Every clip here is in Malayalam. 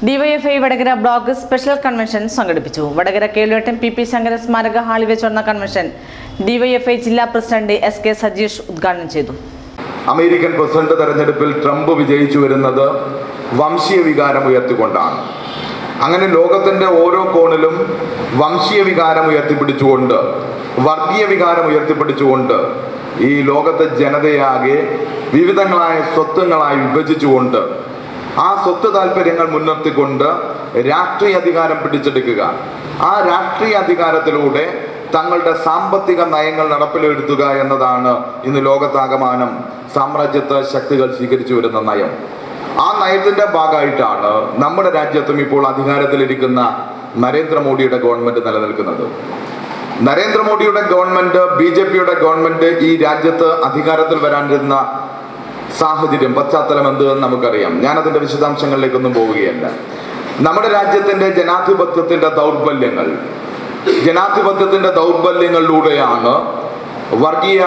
DYFI Vadakara block special convention സംഘടിപ്പിച്ചു വടകര കേളുവട്ടം പി പി ശങ്കര സ്മാരക ഹാളിൽ വെച്ച് നടന്ന കൺവെൻഷൻ ഡിവൈഎഫ്ഐ ജില്ലാ പ്രസിഡന്റ് എസ് കെ സജീഷ് ഉദ്ഘാടനം ചെയ്തു അമേരിക്കൻ പ്രസിഡന്റ് തെരഞ്ഞെടുപ്പിൽ ട്രംപ് വിജയിച്ചു വരുന്നത് വംശീയ വികാരം ഉയർത്തിക്കൊണ്ടാണ് അങ്ങനെ ലോകത്തിന്റെ ഓരോ കോണിലും വംശീയ വികാരം ഉയർത്തിപ്പിടിച്ചുകൊണ്ട് വർഗീയ വികാരം ഉയർത്തിപ്പിടിച്ചുകൊണ്ട് ഈ ലോകത്തെ ജനതയാകെ വിവിധങ്ങളായ സ്വത്വങ്ങളായി വിഭജിച്ചുകൊണ്ട് ആ സ്വത്ത് താല്പര്യങ്ങൾ മുൻനിർത്തിക്കൊണ്ട് രാഷ്ട്രീയ അധികാരം പിടിച്ചെടുക്കുക ആ രാഷ്ട്രീയ അധികാരത്തിലൂടെ തങ്ങളുടെ സാമ്പത്തിക നയങ്ങൾ നടപ്പിലെടുത്തുക എന്നതാണ് ഇന്ന് ലോകത്താകമാനം സാമ്രാജ്യത്വ ശക്തികൾ സ്വീകരിച്ചു വരുന്ന നയം ആ നയത്തിന്റെ ഭാഗമായിട്ടാണ് നമ്മുടെ രാജ്യത്തും ഇപ്പോൾ അധികാരത്തിലിരിക്കുന്ന നരേന്ദ്രമോദിയുടെ ഗവൺമെന്റ് നിലനിൽക്കുന്നത് നരേന്ദ്രമോദിയുടെ ഗവൺമെന്റ് ബി ജെ പിയുടെ ഗവൺമെന്റ് ഈ രാജ്യത്ത് അധികാരത്തിൽ വരാനിരുന്ന സാഹചര്യം പശ്ചാത്തലം എന്ത് എന്ന് നമുക്കറിയാം ഞാൻ അതിന്റെ വിശദാംശങ്ങളിലേക്കൊന്നും പോവുകയല്ല നമ്മുടെ രാജ്യത്തിന്റെ ജനാധിപത്യത്തിന്റെ ദൗർബല്യങ്ങൾ ജനാധിപത്യത്തിന്റെ ദൗർബല്യങ്ങളിലൂടെയാണ് വർഗീയ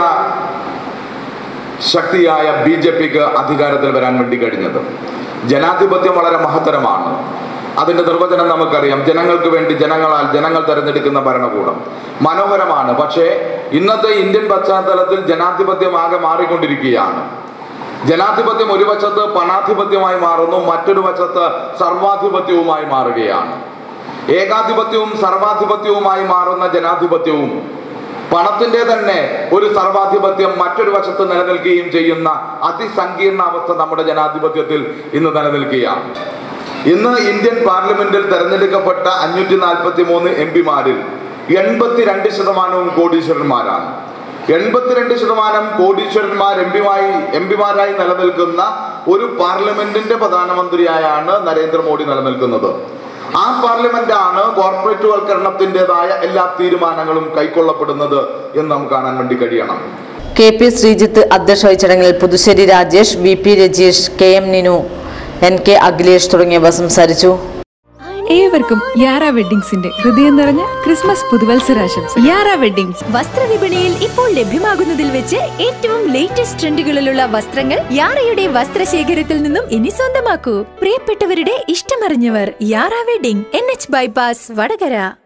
ശക്തിയായ ബി ജെ പിക്ക് അധികാരത്തിൽ വരാൻ വേണ്ടി കഴിഞ്ഞത് ജനാധിപത്യം വളരെ മഹത്തരമാണ് അതിന്റെ നിർവചനം നമുക്കറിയാം ജനങ്ങൾക്ക് വേണ്ടി ജനങ്ങളാൽ ജനങ്ങൾ തെരഞ്ഞെടുക്കുന്ന ഭരണകൂടം മനോഹരമാണ് പക്ഷേ ഇന്നത്തെ ഇന്ത്യൻ പശ്ചാത്തലത്തിൽ ജനാധിപത്യം ആകെ മാറിക്കൊണ്ടിരിക്കുകയാണ് ജനാധിപത്യം ഒരു വശത്ത് പണാധിപത്യമായി മാറുന്നു മറ്റൊരു വശത്ത് സർവാധിപത്യവുമായി മാറുകയാണ് ഏകാധിപത്യവും സർവാധിപത്യവുമായി മാറുന്ന ജനാധിപത്യവും പണത്തിന്റെ തന്നെ ഒരു സർവാധിപത്യം മറ്റൊരു വശത്ത് നിലനിൽക്കുകയും ചെയ്യുന്ന അതിസങ്കീർണ അവസ്ഥ നമ്മുടെ ജനാധിപത്യത്തിൽ ഇന്ന് നിലനിൽക്കുകയാണ് ഇന്ന് ഇന്ത്യൻ പാർലമെന്റിൽ തെരഞ്ഞെടുക്കപ്പെട്ട അഞ്ഞൂറ്റി നാൽപ്പത്തി മൂന്ന് എം പിമാരിൽ എൺപത്തിരണ്ട് ശതമാനവും കോടീശ്വരന്മാരാണ് എൺപത്തിരണ്ട് ശതമാനം കോടീശ്വരന്മാർ എം പിമായി എം പിമാരായി നിലനിൽക്കുന്ന ഒരു പാർലമെന്റിന്റെ പ്രധാനമന്ത്രിയായാണ് നരേന്ദ്രമോദി നിലനിൽക്കുന്നത് ആ പാർലമെന്റാണ് കോർപ്പറേറ്റ് വൽക്കരണത്തിൻ്റെതായ എല്ലാ തീരുമാനങ്ങളും കൈക്കൊള്ളപ്പെടുന്നത് എന്ന് നമുക്ക് കാണാൻ വേണ്ടി കഴിയണം കെ പി ശ്രീജിത്ത് അധ്യക്ഷ വഹിച്ച ചടങ്ങിൽ Puthussery Rajesh V P Rajeesh K M Ninu N K Akhilesh തുടങ്ങിയവർ സംസാരിച്ചു ഏവർക്കും യാര വെഡിങ്സിന്റെ ഹൃദയം നിറഞ്ഞ ക്രിസ്മസ് പുതുവത്സരാശംസ യാര വെഡിങ്സ് വസ്ത്രവിപണിയിൽ ഇപ്പോൾ ലഭ്യമാകുന്നതിൽ വെച്ച് ഏറ്റവും ലേറ്റസ്റ്റ് ട്രെൻഡുകളിലുള്ള വസ്ത്രങ്ങൾ യാറയുടെ വസ്ത്രശേഖരത്തിൽ നിന്നും ഇനി സ്വന്തമാക്കൂ പ്രിയപ്പെട്ടവരുടെ ഇഷ്ടമറിഞ്ഞവർ Yara wedding N H bypass Vadakara